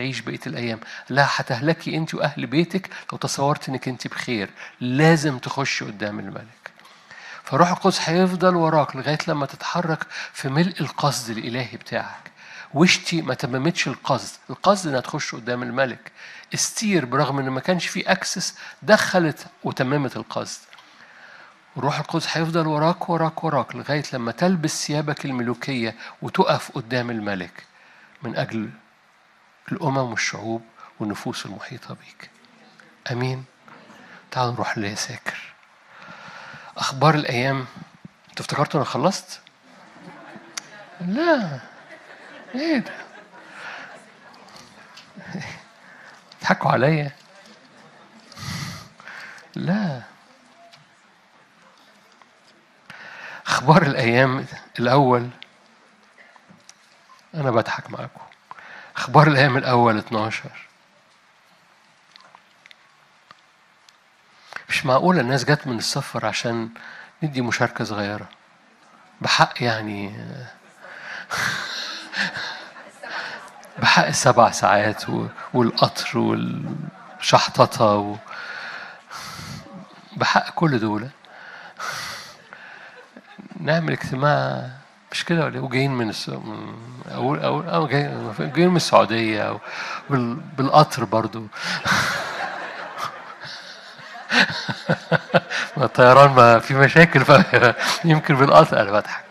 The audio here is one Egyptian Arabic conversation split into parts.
تعيش بقيه الايام لا هتهلكي انت واهل بيتك لو تصورت انك انت بخير لازم تخشي قدام الملك فروح القدس هيفضل وراك لغايه لما تتحرك في ملء القصد الالهي بتاعك وشتي ما تممتش القصد القصد انها تخش قدام الملك استير برغم ان ما كانش في اكسس دخلت وتممت القصد الروح القدس هيفضل وراك وراك وراك لغايه لما تلبس ثيابك الملوكيه وتقف قدام الملك من اجل الامم والشعوب والنفوس المحيطه بيك امين تعالوا نروح ليساكر اخبار الايام انتوا افتكرتوا انا خلصت لا ايه ده تضحكوا عليا لا اخبار الايام الاول انا بضحك معاكم اخبار الايام الاول 12 مش معقول الناس جت من السفر عشان ندي مشاركة صغيرة بحق يعني بحق السبع ساعات و- والقطر والشحططة و... بحق كل دول نعمل اجتماع مش كده ولا إيه؟ وجايين من الس... من أو أو أو جاي- جايين من السعودية أو بال... بالقطر برضو ما الطيران ما في مشاكل فيمكن بالقطر انا بضحك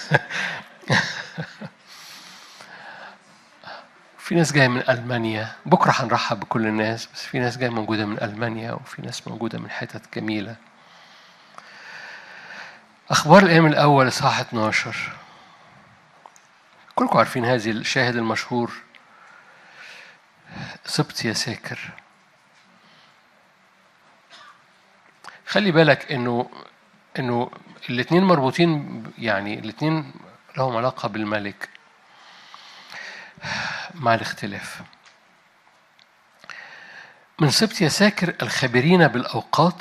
في ناس جايه من المانيا بكره هنرحب بكل الناس بس في ناس جايه موجوده من المانيا وفي ناس موجوده من حتت جميله اخبار الايام الاول اصحاح 12 كلكم عارفين هذه الشاهد المشهور سبت يا ساكر خلي بالك انه انه الاثنين مربوطين يعني الاثنين لهم علاقه بالملك مع الاختلاف من سبت يساكر الخبيرين بالاوقات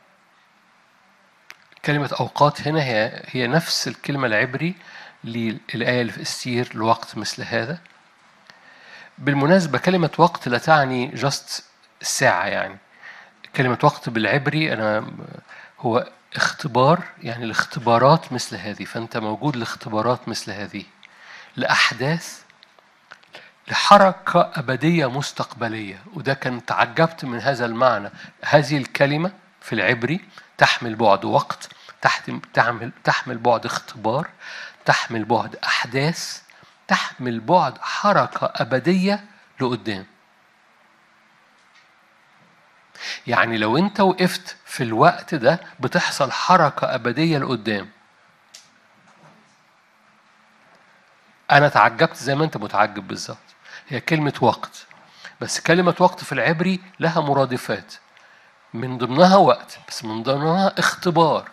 كلمة أوقات هنا هي هي نفس الكلمة العبري للآية اللي في استير لوقت مثل هذا بالمناسبة كلمة وقت لا تعني جست الساعة يعني كلمة وقت بالعبري أنا هو اختبار يعني الاختبارات مثل هذه فأنت موجود لاختبارات مثل هذه لأحداث لحركة أبدية مستقبلية وده كان تعجبت من هذا المعنى هذه الكلمة في العبري تحمل بعد وقت تحتم- تحمل تحمل بعد اختبار تحمل بعد أحداث تحمل بعد حركة أبدية لقدام يعني لو انت وقفت في الوقت ده بتحصل حركة أبدية لقدام أنا تعجبت زي ما أنت متعجب بالظبط هي كلمة وقت بس كلمة وقت في العبري لها مرادفات من ضمنها وقت بس من ضمنها اختبار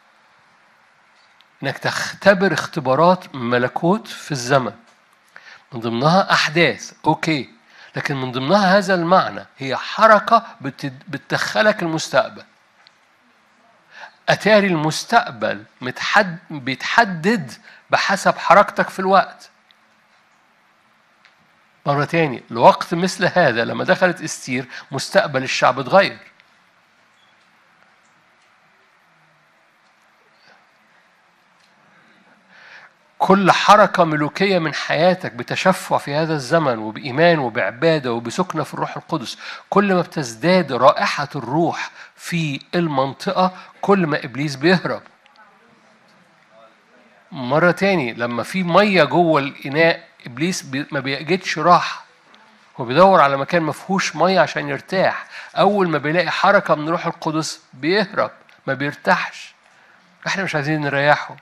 انك تختبر اختبارات ملكوت في الزمن من ضمنها احداث اوكي لكن من ضمنها هذا المعنى هي حركه بت- بتدخلك المستقبل اتاري المستقبل متحد بيتحدد بحسب حركتك في الوقت مرة تاني لوقت مثل هذا لما دخلت استير مستقبل الشعب اتغير كل حركة ملوكية من حياتك بتشفع في هذا الزمن وبإيمان وبعبادة وبسكنة في الروح القدس كل ما بتزداد رائحة الروح في المنطقة كل ما إبليس بيهرب مرة تاني لما في مية جوه الإناء إبليس بي- ما بيجدش راحة هو بيدور على مكان ما فيهوش مية عشان يرتاح أول ما بيلاقي حركة من الروح القدس بيهرب ما بيرتاحش احنا مش عايزين نريحه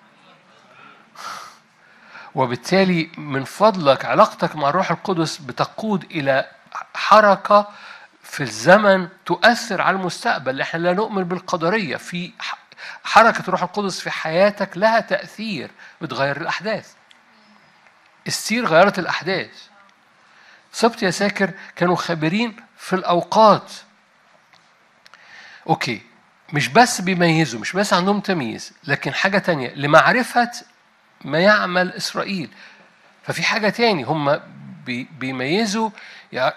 وبالتالي من فضلك علاقتك مع الروح القدس بتقود إلى حركة في الزمن تؤثر على المستقبل احنا لا نؤمن بالقدرية في ح- حركة الروح القدس في حياتك لها تأثير بتغير الأحداث السير غيرت الأحداث سبت يا ساكر كانوا خبيرين في الأوقات أوكي مش بس بيميزوا مش بس عندهم تمييز لكن حاجة تانية لمعرفة ما يعمل إسرائيل ففي حاجة تاني هم بي- بيميزوا يع-